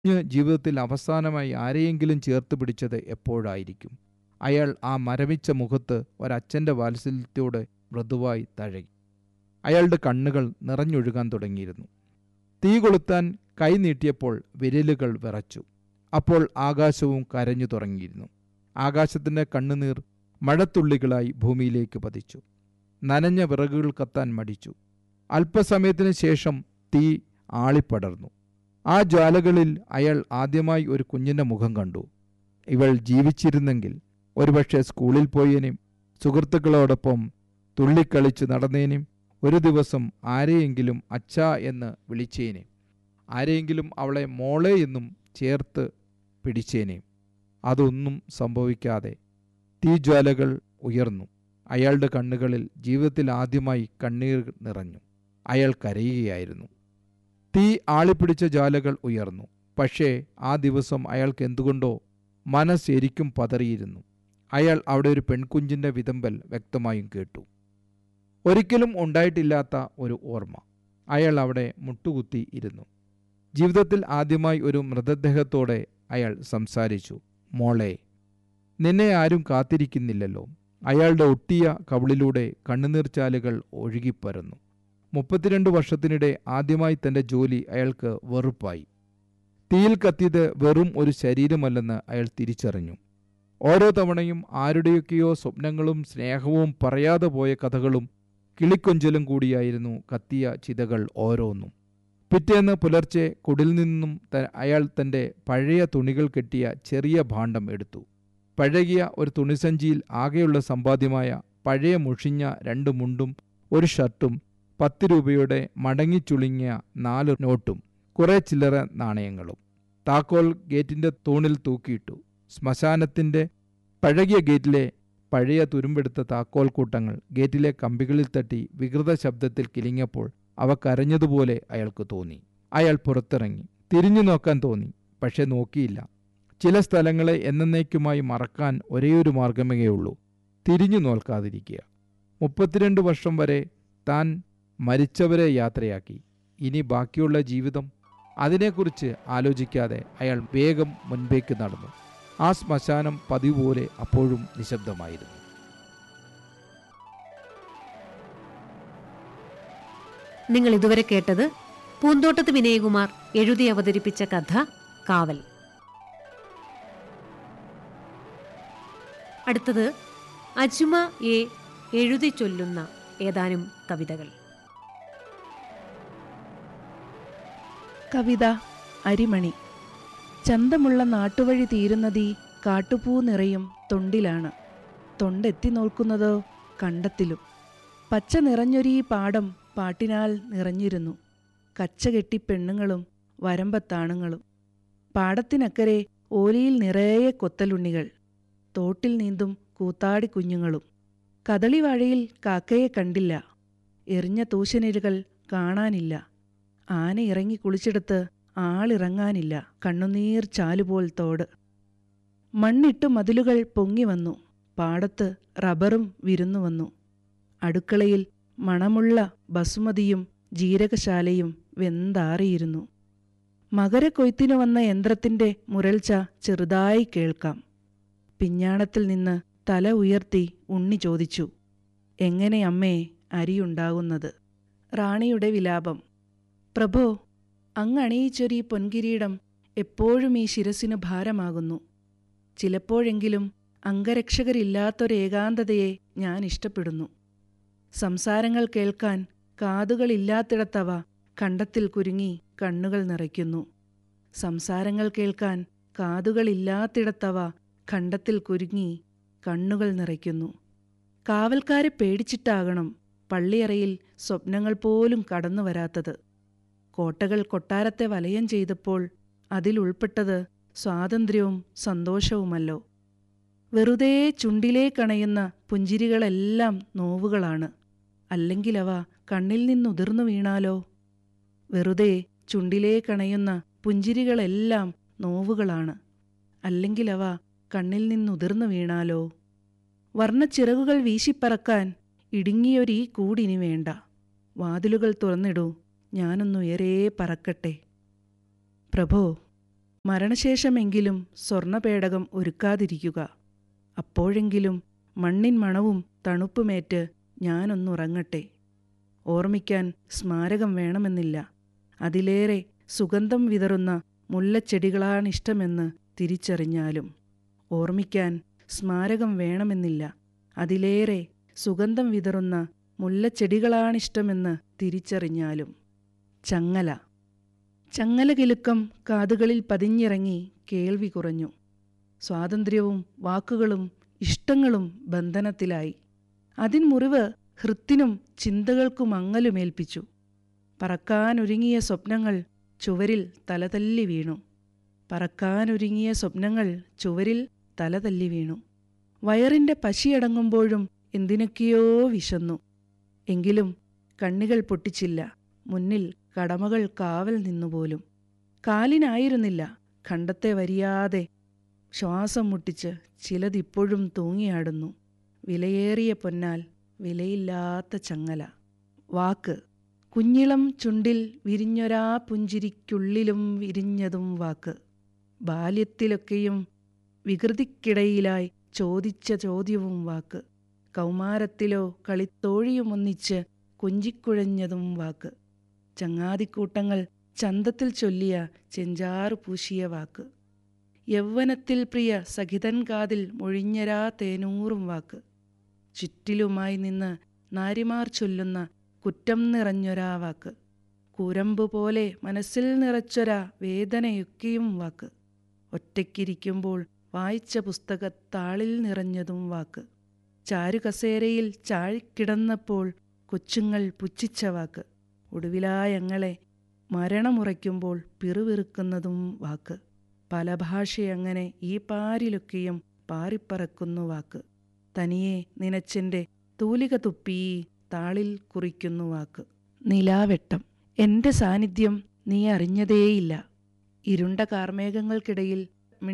കുഞ്ഞ് ജീവിതത്തിൽ അവസാനമായി ആരെയെങ്കിലും ചേർത്ത് പിടിച്ചത് എപ്പോഴായിരിക്കും അയാൾ ആ മരവിച്ച മുഖത്ത് ഒരച്ഛൻ്റെ വാത്സല്യത്തോടെ മൃദുവായി തഴകി അയാളുടെ കണ്ണുകൾ നിറഞ്ഞൊഴുകാൻ തുടങ്ങിയിരുന്നു തീ കൊളുത്താൻ കൈ നീട്ടിയപ്പോൾ വിരലുകൾ വിറച്ചു അപ്പോൾ ആകാശവും കരഞ്ഞു തുടങ്ങിയിരുന്നു ആകാശത്തിൻ്റെ കണ്ണുനീർ മഴത്തുള്ളികളായി ഭൂമിയിലേക്ക് പതിച്ചു നനഞ്ഞ വിറകുകൾ കത്താൻ മടിച്ചു അല്പസമയത്തിന് ശേഷം തീ ആളിപ്പടർന്നു ആ ജ്വാലകളിൽ അയാൾ ആദ്യമായി ഒരു കുഞ്ഞിൻ്റെ മുഖം കണ്ടു ഇവൾ ജീവിച്ചിരുന്നെങ്കിൽ ഒരുപക്ഷെ സ്കൂളിൽ പോയേനും സുഹൃത്തുക്കളോടൊപ്പം തുള്ളിക്കളിച്ച് നടന്നേനും ഒരു ദിവസം ആരെയെങ്കിലും അച്ഛ എന്ന് വിളിച്ചേനെ ആരെയെങ്കിലും അവളെ മോളെ എന്നും ചേർത്ത് പിടിച്ചേനെ അതൊന്നും സംഭവിക്കാതെ തീജ്വാലകൾ ഉയർന്നു അയാളുടെ കണ്ണുകളിൽ ജീവിതത്തിൽ ആദ്യമായി കണ്ണീർ നിറഞ്ഞു അയാൾ കരയുകയായിരുന്നു തീ ആളിപ്പിടിച്ച ജ്വാലകൾ ഉയർന്നു പക്ഷേ ആ ദിവസം അയാൾക്ക് എന്തുകൊണ്ടോ മനസ്സെരിക്കും പതറിയിരുന്നു അയാൾ അവിടെ ഒരു പെൺകുഞ്ചിൻ്റെ വിതമ്പൽ വ്യക്തമായും കേട്ടു ഒരിക്കലും ഉണ്ടായിട്ടില്ലാത്ത ഒരു ഓർമ്മ അയാൾ അവിടെ മുട്ടുകുത്തി ഇരുന്നു ജീവിതത്തിൽ ആദ്യമായി ഒരു മൃതദേഹത്തോടെ അയാൾ സംസാരിച്ചു മോളെ നിന്നെ ആരും കാത്തിരിക്കുന്നില്ലല്ലോ അയാളുടെ ഒട്ടിയ കവിളിലൂടെ കണ്ണുനീർച്ചാലുകൾ ഒഴുകിപ്പരന്നു മുപ്പത്തിരണ്ട് വർഷത്തിനിടെ ആദ്യമായി തൻ്റെ ജോലി അയാൾക്ക് വെറുപ്പായി തീയിൽ കത്തിയത് വെറും ഒരു ശരീരമല്ലെന്ന് അയാൾ തിരിച്ചറിഞ്ഞു ഓരോ തവണയും ആരുടെയൊക്കെയോ സ്വപ്നങ്ങളും സ്നേഹവും പറയാതെ പോയ കഥകളും കിളിക്കൊഞ്ചലും കൂടിയായിരുന്നു കത്തിയ ചിതകൾ ഓരോന്നും പിറ്റേന്ന് പുലർച്ചെ കുടിൽ നിന്നും അയാൾ തൻ്റെ പഴയ തുണികൾ കെട്ടിയ ചെറിയ ഭാണ്ഡം എടുത്തു പഴകിയ ഒരു തുണിസഞ്ചിയിൽ ആകെയുള്ള സമ്പാദ്യമായ പഴയ മുഷിഞ്ഞ രണ്ട് മുണ്ടും ഒരു ഷർട്ടും പത്ത് രൂപയുടെ മടങ്ങിച്ചുളുങ്ങിയ നാല് നോട്ടും കുറെ ചില്ലറ നാണയങ്ങളും താക്കോൽ ഗേറ്റിൻ്റെ തൂണിൽ തൂക്കിയിട്ടു ശ്മശാനത്തിൻ്റെ പഴകിയ ഗേറ്റിലെ പഴയ തുരുമ്പെടുത്ത താക്കോൽ കൂട്ടങ്ങൾ ഗേറ്റിലെ കമ്പികളിൽ തട്ടി വികൃത ശബ്ദത്തിൽ കിലിങ്ങപ്പോൾ അവ കരഞ്ഞതുപോലെ അയാൾക്ക് തോന്നി അയാൾ പുറത്തിറങ്ങി തിരിഞ്ഞു നോക്കാൻ തോന്നി പക്ഷെ നോക്കിയില്ല ചില സ്ഥലങ്ങളെ എന്നേക്കുമായി മറക്കാൻ ഒരേയൊരു മാർഗമേയുള്ളൂ തിരിഞ്ഞു നോക്കാതിരിക്കുക മുപ്പത്തിരണ്ട് വർഷം വരെ താൻ മരിച്ചവരെ യാത്രയാക്കി ഇനി ബാക്കിയുള്ള ജീവിതം അതിനെക്കുറിച്ച് ആലോചിക്കാതെ അയാൾ വേഗം മുൻപേക്ക് നടന്നു ആ ശ്മശാനം പതിവ് പോലെ അപ്പോഴും നിശബ്ദമായിരുന്നു നിങ്ങൾ ഇതുവരെ കേട്ടത് പൂന്തോട്ടത്ത് വിനയകുമാർ എഴുതി അവതരിപ്പിച്ച കഥ കാവൽ അടുത്തത് അജുമ എ എഴുതി ചൊല്ലുന്ന ഏതാനും കവിതകൾ കവിത അരിമണി ചന്തമുള്ള നാട്ടുവഴി തീരുന്നതീ കാട്ടുപൂ നിറയും തൊണ്ടിലാണ് തൊണ്ടെത്തി നോക്കുന്നതോ കണ്ടത്തിലും പച്ച നിറഞ്ഞൊരീ പാടം പാട്ടിനാൽ നിറഞ്ഞിരുന്നു കച്ച കെട്ടി പെണ്ണുങ്ങളും വരമ്പത്താണുങ്ങളും പാടത്തിനക്കരെ ഓലിയിൽ നിറയെ കൊത്തലുണ്ണികൾ തോട്ടിൽ നീന്തും കൂത്താടി കുഞ്ഞുങ്ങളും കദളിവാഴയിൽ കാക്കയെ കണ്ടില്ല എറിഞ്ഞ തൂശനിലുകൾ കാണാനില്ല ആന ഇറങ്ങി കുളിച്ചെടുത്ത് ആളിറങ്ങാനില്ല കണ്ണുനീർ ചാലുപോൽ തോട് മണ്ണിട്ട് മതിലുകൾ പൊങ്ങി വന്നു പാടത്ത് റബ്ബറും വിരുന്നു വന്നു അടുക്കളയിൽ മണമുള്ള ബസുമതിയും ജീരകശാലയും വെന്താറിയിരുന്നു മകരക്കൊയ്ത്തിനു വന്ന യന്ത്രത്തിന്റെ മുരൾച്ച ചെറുതായി കേൾക്കാം പിഞ്ഞാണത്തിൽ നിന്ന് തല ഉയർത്തി ഉണ്ണി ചോദിച്ചു എങ്ങനെ അമ്മേ അരിയുണ്ടാകുന്നത് റാണിയുടെ വിലാപം പ്രഭോ അങ്ങണിയിച്ചൊരീ പൊൻകിരീടം എപ്പോഴും ഈ ശിരസിനു ഭാരമാകുന്നു ചിലപ്പോഴെങ്കിലും അംഗരക്ഷകരില്ലാത്തൊരേകാന്തതയെ ഞാൻ ഇഷ്ടപ്പെടുന്നു സംസാരങ്ങൾ കേൾക്കാൻ കാതുകളില്ലാത്തിടത്തവ കണ്ടത്തിൽ കുരുങ്ങി കണ്ണുകൾ നിറയ്ക്കുന്നു സംസാരങ്ങൾ കേൾക്കാൻ കാതുകളില്ലാത്തിടത്തവ ഖണ്ഡത്തിൽ കുരുങ്ങി കണ്ണുകൾ നിറയ്ക്കുന്നു കാവൽക്കാരെ പേടിച്ചിട്ടാകണം പള്ളിയറയിൽ സ്വപ്നങ്ങൾ പോലും കടന്നു വരാത്തത് കോട്ടകൾ കൊട്ടാരത്തെ വലയം ചെയ്തപ്പോൾ അതിലുൾപ്പെട്ടത് സ്വാതന്ത്ര്യവും സന്തോഷവുമല്ലോ വെറുതെ ചുണ്ടിലേ കണയുന്ന പുഞ്ചിരികളെല്ലാം നോവുകളാണ് അല്ലെങ്കിലവ കണ്ണിൽ നിന്നുതിർന്നു വീണാലോ വെറുതെ ചുണ്ടിലേ കണയുന്ന പുഞ്ചിരികളെല്ലാം നോവുകളാണ് അല്ലെങ്കിലവ കണ്ണിൽ നിന്നുതിർന്നു വീണാലോ വർണ്ണച്ചിറകുകൾ വീശിപ്പറക്കാൻ ഇടുങ്ങിയൊരീ കൂടിനി വേണ്ട വാതിലുകൾ തുറന്നിടൂ ഞാനൊന്നുയരേ പറക്കട്ടെ പ്രഭോ മരണശേഷമെങ്കിലും സ്വർണപേടകം ഒരുക്കാതിരിക്കുക അപ്പോഴെങ്കിലും മണ്ണിൻ മണവും തണുപ്പുമേറ്റ് ഞാനൊന്നുറങ്ങട്ടെ ഓർമ്മിക്കാൻ സ്മാരകം വേണമെന്നില്ല അതിലേറെ സുഗന്ധം വിതറുന്ന മുല്ലച്ചെടികളാണിഷ്ടമെന്ന് തിരിച്ചറിഞ്ഞാലും ഓർമ്മിക്കാൻ സ്മാരകം വേണമെന്നില്ല അതിലേറെ സുഗന്ധം വിതറുന്ന മുല്ലച്ചെടികളാണിഷ്ടമെന്ന് തിരിച്ചറിഞ്ഞാലും ചങ്ങല ചങ്ങല കിലുക്കം കാതുകളിൽ പതിഞ്ഞിറങ്ങി കേൾവി കുറഞ്ഞു സ്വാതന്ത്ര്യവും വാക്കുകളും ഇഷ്ടങ്ങളും ബന്ധനത്തിലായി അതിൻ മുറിവ് ഹൃത്തിനും ചിന്തകൾക്കും അങ്ങലുമേൽപ്പിച്ചു പറക്കാനൊരുങ്ങിയ സ്വപ്നങ്ങൾ ചുവരിൽ തലതല്ലി വീണു പറക്കാനൊരുങ്ങിയ സ്വപ്നങ്ങൾ ചുവരിൽ തലതല്ലി വീണു വയറിന്റെ പശിയടങ്ങുമ്പോഴും എന്തിനൊക്കെയോ വിശന്നു എങ്കിലും കണ്ണികൾ പൊട്ടിച്ചില്ല മുന്നിൽ കടമകൾ കാവൽ നിന്നുപോലും കാലിനായിരുന്നില്ല ഖണ്ഡത്തെ വരിയാതെ ശ്വാസം മുട്ടിച്ച് ചിലതിപ്പോഴും തൂങ്ങിയാടുന്നു വിലയേറിയ പൊന്നാൽ വിലയില്ലാത്ത ചങ്ങല വാക്ക് കുഞ്ഞിളം ചുണ്ടിൽ വിരിഞ്ഞൊരാ പുഞ്ചിരിക്കുള്ളിലും വിരിഞ്ഞതും വാക്ക് ബാല്യത്തിലൊക്കെയും വികൃതിക്കിടയിലായി ചോദിച്ച ചോദ്യവും വാക്ക് കൗമാരത്തിലോ കളിത്തോഴിയുമൊന്നിച്ച് കൊഞ്ചിക്കുഴഞ്ഞതും വാക്ക് ചങ്ങാതിക്കൂട്ടങ്ങൾ ചന്തത്തിൽ ചൊല്ലിയ ചെഞ്ചാറു പൂശിയ വാക്ക് യൗവനത്തിൽ പ്രിയ സഖിതൻ കാതിൽ മൊഴിഞ്ഞരാ തേനൂറും വാക്ക് ചുറ്റിലുമായി നിന്ന് നാരിമാർ ചൊല്ലുന്ന കുറ്റം നിറഞ്ഞൊരാ വാക്ക് കുരമ്പ് പോലെ മനസ്സിൽ നിറച്ചൊരാ വേദനയൊക്കെയും വാക്ക് ഒറ്റയ്ക്കിരിക്കുമ്പോൾ വായിച്ച പുസ്തകത്താളിൽ നിറഞ്ഞതും വാക്ക് ചാരുകസേരയിൽ ചാഴിക്കിടന്നപ്പോൾ കൊച്ചുങ്ങൾ പുച്ഛിച്ച വാക്ക് ഒടുവിലായങ്ങളെ മരണമുറയ്ക്കുമ്പോൾ പിറുവിറുക്കുന്നതും വാക്ക് പല ഭാഷയങ്ങനെ ഈ പാരിലൊക്കെയും പാറിപ്പറക്കുന്നു വാക്ക് തനിയെ നിനച്ചെന്റെ തൂലിക തുപ്പി താളിൽ കുറിക്കുന്നു വാക്ക് നിലാവെട്ടം എന്റെ സാന്നിധ്യം നീ അറിഞ്ഞതേയില്ല ഇരുണ്ട കാർമേഘങ്ങൾക്കിടയിൽ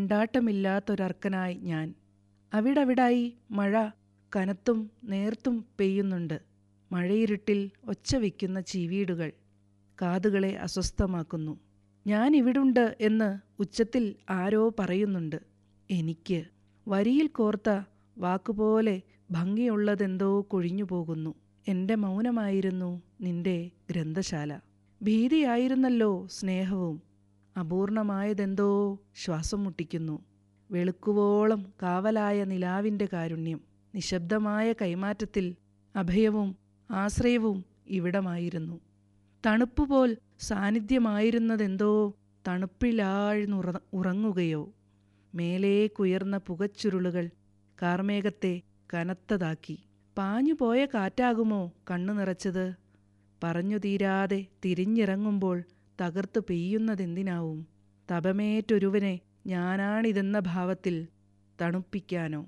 മിണ്ടാട്ടമില്ലാത്തൊരർക്കനായി ഞാൻ അവിടവിടായി മഴ കനത്തും നേർത്തും പെയ്യുന്നുണ്ട് മഴയിരുട്ടിൽ ഒച്ച വയ്ക്കുന്ന ചീവീടുകൾ കാതുകളെ അസ്വസ്ഥമാക്കുന്നു ഞാൻ ഇവിടുണ്ട് എന്ന് ഉച്ചത്തിൽ ആരോ പറയുന്നുണ്ട് എനിക്ക് വരിയിൽ കോർത്ത വാക്കുപോലെ ഭംഗിയുള്ളതെന്തോ കൊഴിഞ്ഞു പോകുന്നു എന്റെ മൗനമായിരുന്നു നിന്റെ ഗ്രന്ഥശാല ഭീതിയായിരുന്നല്ലോ സ്നേഹവും അപൂർണമായതെന്തോ ശ്വാസം മുട്ടിക്കുന്നു വെളുക്കുവോളം കാവലായ നിലാവിന്റെ കാരുണ്യം നിശബ്ദമായ കൈമാറ്റത്തിൽ അഭയവും ആശ്രയവും ഇവിടമായിരുന്നു തണുപ്പുപോൽ സാന്നിധ്യമായിരുന്നതെന്തോ തണുപ്പിലാഴ്ന്നുറ ഉറങ്ങുകയോ മേലേക്കുയർന്ന പുകച്ചുരുളുകൾ കാർമേഘത്തെ കനത്തതാക്കി പാഞ്ഞുപോയ കാറ്റാകുമോ കണ്ണു നിറച്ചത് പറഞ്ഞു തീരാതെ തിരിഞ്ഞിറങ്ങുമ്പോൾ തകർത്തു പെയ്യുന്നതെന്തിനാവും തപമേറ്റൊരുവനെ ഞാനാണിതെന്ന ഭാവത്തിൽ തണുപ്പിക്കാനോ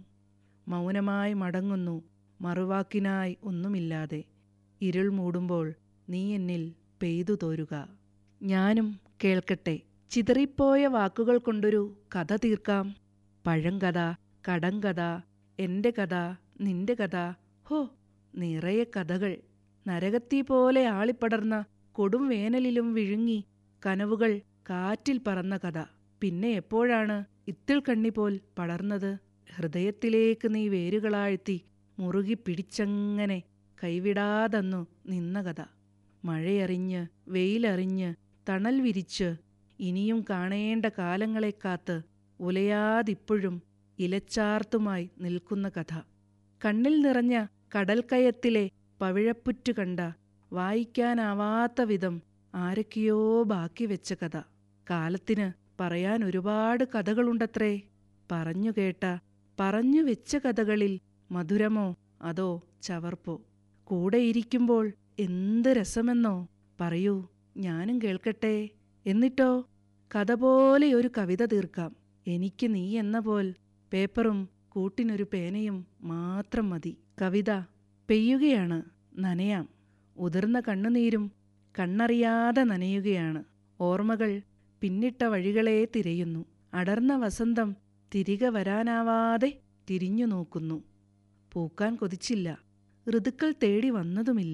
മൗനമായി മടങ്ങുന്നു മറുവാക്കിനായി ഒന്നുമില്ലാതെ ഇരുൾ മൂടുമ്പോൾ നീ എന്നിൽ പെയ്തു തോരുക ഞാനും കേൾക്കട്ടെ ചിതറിപ്പോയ വാക്കുകൾ കൊണ്ടൊരു കഥ തീർക്കാം പഴങ്കഥ കടങ്കഥ എന്റെ കഥ നിന്റെ കഥ ഹോ നിറയെ കഥകൾ നരകത്തീ പോലെ ആളിപ്പടർന്ന കൊടും വേനലിലും വിഴുങ്ങി കനവുകൾ കാറ്റിൽ പറന്ന കഥ പിന്നെ എപ്പോഴാണ് ഇത്തിൾ കണ്ണി പോൽ പടർന്നത് ഹൃദയത്തിലേക്ക് നീ വേരുകളാഴ്ത്തി മുറുകി പിടിച്ചങ്ങനെ കൈവിടാതന്നു നിന്ന കഥ മഴയറിഞ്ഞ് വെയിലറിഞ്ഞ് തണൽ വിരിച്ച് ഇനിയും കാണേണ്ട കാലങ്ങളെ കാത്ത് ഉലയാതിപ്പോഴും ഇലച്ചാർത്തുമായി നിൽക്കുന്ന കഥ കണ്ണിൽ നിറഞ്ഞ കടൽക്കയത്തിലെ പവിഴപ്പുറ്റു കണ്ട വായിക്കാനാവാത്ത വിധം ആരൊക്കെയോ ബാക്കി വെച്ച കഥ കാലത്തിന് പറയാൻ ഒരുപാട് കഥകളുണ്ടത്രേ പറഞ്ഞു കേട്ട പറഞ്ഞു വെച്ച കഥകളിൽ മധുരമോ അതോ ചവർപ്പോ കൂടെ ഇരിക്കുമ്പോൾ എന്ത് രസമെന്നോ പറയൂ ഞാനും കേൾക്കട്ടെ എന്നിട്ടോ കഥ പോലെ ഒരു കവിത തീർക്കാം എനിക്ക് നീ എന്ന പോൽ പേപ്പറും കൂട്ടിനൊരു പേനയും മാത്രം മതി കവിത പെയ്യുകയാണ് നനയാം ഉതിർന്ന കണ്ണുനീരും കണ്ണറിയാതെ നനയുകയാണ് ഓർമ്മകൾ പിന്നിട്ട വഴികളെ തിരയുന്നു അടർന്ന വസന്തം തിരികെ വരാനാവാതെ തിരിഞ്ഞു നോക്കുന്നു പൂക്കാൻ കൊതിച്ചില്ല ഋതുക്കൾ തേടി വന്നതുമില്ല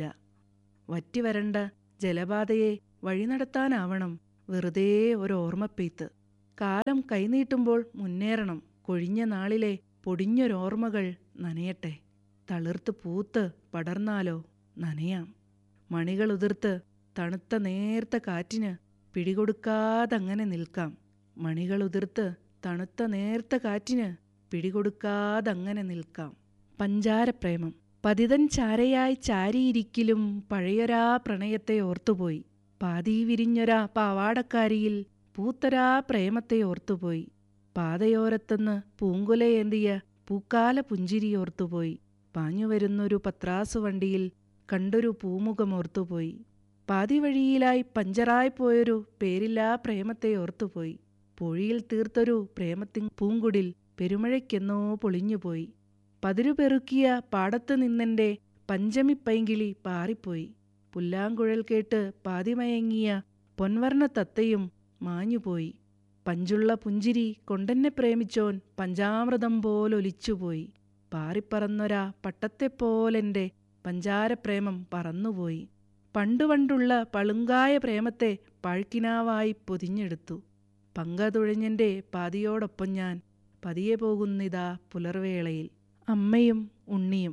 വറ്റിവരണ്ട ജലപാതയെ വഴി നടത്താനാവണം വെറുതെ ഒരോർമ്മപ്പെയ്ത്ത് കാലം കൈനീട്ടുമ്പോൾ മുന്നേറണം കൊഴിഞ്ഞ നാളിലെ പൊടിഞ്ഞൊരോർമ്മകൾ നനയട്ടെ തളിർത്ത് പൂത്ത് പടർന്നാലോ നനയാം മണികൾ ഉതിർത്ത് തണുത്ത നേർത്ത കാറ്റിന് പിടികൊടുക്കാതങ്ങനെ നിൽക്കാം മണികൾ ഉതിർത്ത് തണുത്ത നേർത്ത കാറ്റിന് പിടികൊടുക്കാതങ്ങനെ നിൽക്കാം പഞ്ചാരപ്രേമം പതിതൻ ചാരയായി ചാരിയിരിക്കലും പഴയൊരാ പ്രണയത്തെ ഓർത്തുപോയി പാതി വിരിഞ്ഞൊരാ പാവാടക്കാരിയിൽ പൂത്തൊരാ പ്രേമത്തെ ഓർത്തുപോയി പാതയോരത്തുനിന്ന് പൂങ്കുലയേന്തിയ പൂക്കാല പുഞ്ചിരി ഓർത്തുപോയി പാഞ്ഞുവരുന്നൊരു പത്രാസു വണ്ടിയിൽ കണ്ടൊരു പൂമുഖമോർത്തുപോയി പാതി വഴിയിലായി പഞ്ചറായി പോയൊരു പേരില്ലാ പ്രേമത്തെ ഓർത്തുപോയി പൊഴിയിൽ തീർത്തൊരു പ്രേമത്തിൻ പൂങ്കുടിൽ പെരുമഴയ്ക്കെന്നോ പൊളിഞ്ഞുപോയി പതിരുപെറുക്കിയ പാടത്തു നിന്നെന്റെ പഞ്ചമിപ്പൈങ്കിളി പാറിപ്പോയി പുല്ലാങ്കുഴൽ കേട്ട് പാതിമയങ്ങിയ പൊൻവർണ്ണ തത്തയും മാഞ്ഞുപോയി പഞ്ചുള്ള പുഞ്ചിരി കൊണ്ടെന്നെ പ്രേമിച്ചോൻ പഞ്ചാമൃതം പോലൊലിച്ചുപോയി പാറിപ്പറന്നൊരാ പട്ടത്തെപ്പോലെന്റെ പഞ്ചാരപ്രേമം പറന്നുപോയി പണ്ടുപണ്ടുള്ള പളുങ്കായ പ്രേമത്തെ പഴുക്കിനാവായി പൊതിഞ്ഞെടുത്തു പങ്കതുഴഞ്ഞെന്റെ പാതിയോടൊപ്പം ഞാൻ പതിയെ പോകുന്നിതാ പുലർവേളയിൽ അമ്മയും ഉണ്ണിയും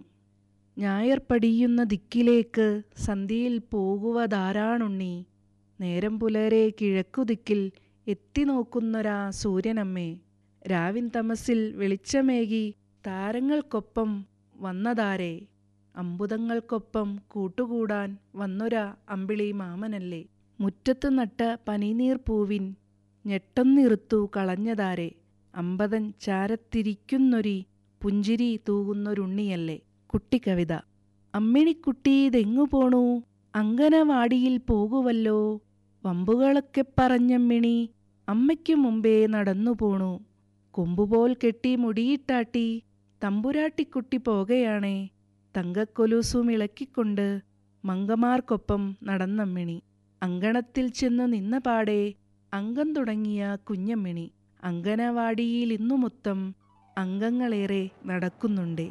ഞായർ പടിയുന്ന ദിക്കിലേക്ക് സന്ധ്യയിൽ പോകുവതാരാണുണ്ണി നേരം പുലരെ കിഴക്കുദിക്കിൽ എത്തി നോക്കുന്നൊരാ സൂര്യനമ്മേ രാവിൻ തമസിൽ വെളിച്ചമേകി താരങ്ങൾക്കൊപ്പം വന്നതാരേ അമ്പുതങ്ങൾക്കൊപ്പം കൂട്ടുകൂടാൻ വന്നൊരാ അമ്പിളി മാമനല്ലേ മുറ്റത്ത് നട്ട പനിനീർ പൂവിൻ ഞെട്ടൊന്നിറുത്തു കളഞ്ഞതാരെ അമ്പതൻ ചാരത്തിരിക്കുന്നൊരി പുഞ്ചിരി തൂകുന്നൊരുണ്ണിയല്ലേ കുട്ടിക്കവിത അമ്മിണിക്കുട്ടി ഇതെങ്ങു പോണു അങ്കനവാടിയിൽ പോകുവല്ലോ വമ്പുകളൊക്കെ പറഞ്ഞമ്മിണി അമ്മയ്ക്കു മുമ്പേ നടന്നു പോണു കൊമ്പുപോൽ കെട്ടി മുടിയിട്ടാട്ടി തമ്പുരാട്ടിക്കുട്ടി പോകയാണേ തങ്കക്കൊലുസും ഇളക്കിക്കൊണ്ട് മങ്കമാർക്കൊപ്പം നടന്നമ്മിണി അങ്കണത്തിൽ ചെന്നു നിന്ന പാടെ അംഗം തുടങ്ങിയ കുഞ്ഞമ്മിണി അങ്കനവാടിയിൽ ഇന്നു മൊത്തം അംഗങ്ങളേറെ നടക്കുന്നുണ്ടേ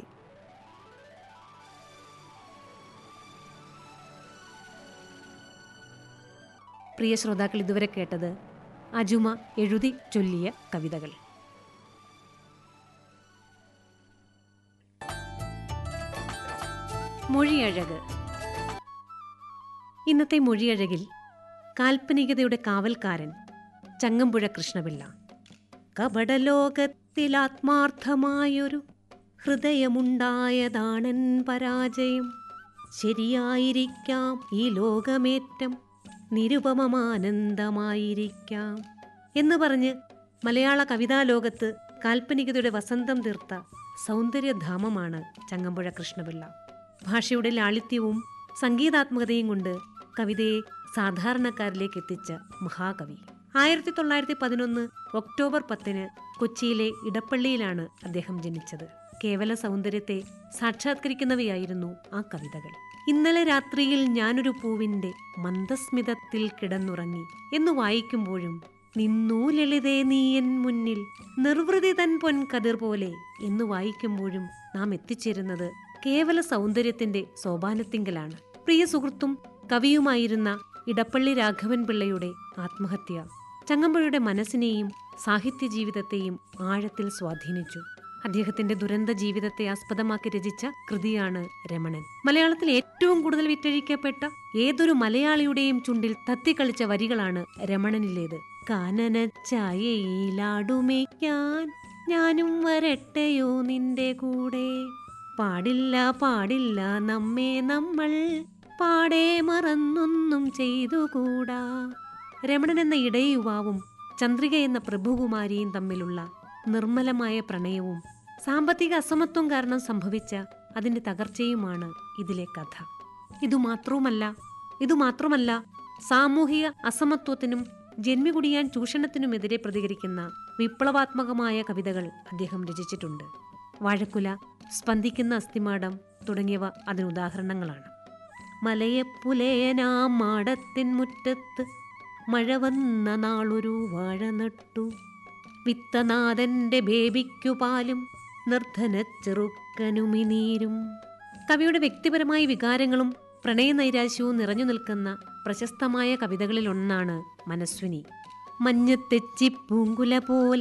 പ്രിയ ശ്രോതാക്കൾ ഇതുവരെ കേട്ടത് അജുമ എഴുതി ചൊല്ലിയ കവിതകൾ മൊഴിയഴക് ഇന്നത്തെ മൊഴിയഴകിൽ കാൽപ്പനികതയുടെ കാവൽക്കാരൻ ചങ്ങമ്പുഴ കൃഷ്ണപിള്ള കപടലോകത്തിലാത്മാർത്ഥമായൊരു ഹൃദയമുണ്ടായതാണൻ പരാജയം ശരിയായിരിക്കാം ഈ ലോകമേറ്റം നിരുപമമാനന്ദമായിരിക്കാം എന്ന് പറഞ്ഞ് മലയാള കവിതാലോകത്ത് കാൽപ്പനികതയുടെ വസന്തം തീർത്ത സൗന്ദര്യധാമമാണ് ചങ്ങമ്പുഴ കൃഷ്ണപിള്ള ഭാഷയുടെ ലാളിത്യവും സംഗീതാത്മകതയും കൊണ്ട് കവിതയെ സാധാരണക്കാരിലേക്ക് എത്തിച്ച മഹാകവി ആയിരത്തി തൊള്ളായിരത്തി പതിനൊന്ന് ഒക്ടോബർ പത്തിന് കൊച്ചിയിലെ ഇടപ്പള്ളിയിലാണ് അദ്ദേഹം ജനിച്ചത് കേവല സൗന്ദര്യത്തെ സാക്ഷാത്കരിക്കുന്നവയായിരുന്നു ആ കവിതകൾ ഇന്നലെ രാത്രിയിൽ ഞാനൊരു പൂവിന്റെ മന്ദസ്മിതത്തിൽ കിടന്നുറങ്ങി എന്ന് വായിക്കുമ്പോഴും നിന്നൂ ലളിതേ നീയൻ മുന്നിൽ നിർവൃതി തൻ പൊൻകതിർ പോലെ എന്ന് വായിക്കുമ്പോഴും നാം എത്തിച്ചേരുന്നത് കേവല സൗന്ദര്യത്തിന്റെ സോപാനത്തിങ്കലാണ് പ്രിയ സുഹൃത്തും കവിയുമായിരുന്ന ഇടപ്പള്ളി രാഘവൻ പിള്ളയുടെ ആത്മഹത്യ ചങ്ങമ്പുഴയുടെ മനസ്സിനെയും സാഹിത്യ ജീവിതത്തെയും ആഴത്തിൽ സ്വാധീനിച്ചു അദ്ദേഹത്തിന്റെ ദുരന്ത ജീവിതത്തെ ആസ്പദമാക്കി രചിച്ച കൃതിയാണ് രമണൻ മലയാളത്തിൽ ഏറ്റവും കൂടുതൽ വിറ്റഴിക്കപ്പെട്ട ഏതൊരു മലയാളിയുടെയും ചുണ്ടിൽ തത്തിക്കളിച്ച വരികളാണ് രമണനിലേത് കാനന ചായയിലാടുമേക്കാൻ ഞാനും വരട്ടെയോ നിന്റെ കൂടെ പാടില്ല പാടില്ല നമ്മെ നമ്മൾ പാടെ മറന്നൊന്നും ചെയ്തുകൂടാ രമണൻ എന്ന ഇടയ യുവാവും ചന്ദ്രിക എന്ന പ്രഭുകുമാരിയും തമ്മിലുള്ള നിർമ്മലമായ പ്രണയവും സാമ്പത്തിക അസമത്വം കാരണം സംഭവിച്ച അതിന്റെ തകർച്ചയുമാണ് ഇതിലെ കഥ ഇതുമാത്രവുമല്ല ഇതുമാത്രമല്ല സാമൂഹിക അസമത്വത്തിനും ജന്മികുടിയാൻ ചൂഷണത്തിനുമെതിരെ പ്രതികരിക്കുന്ന വിപ്ലവാത്മകമായ കവിതകൾ അദ്ദേഹം രചിച്ചിട്ടുണ്ട് വാഴക്കുല സ്പന്ദിക്കുന്ന അസ്ഥിമാടം തുടങ്ങിയവ അതിന് ഉദാഹരണങ്ങളാണ് മലയപ്പുലയനാം മാടത്തിൻ മുറ്റത്ത് മഴ വന്ന നാളൊരു വാഴ നട്ടു വിത്തനാഥന്റെ ബേബിക്കു പാലും നിർധന ചെറുക്കനുമിനീരും കവിയുടെ വ്യക്തിപരമായ വികാരങ്ങളും പ്രണയനൈരാശ്യവും നിറഞ്ഞു നിൽക്കുന്ന പ്രശസ്തമായ കവിതകളിലൊന്നാണ് മനസ്വിനി മഞ്ഞത്തെച്ചി പൂങ്കുല പോലെ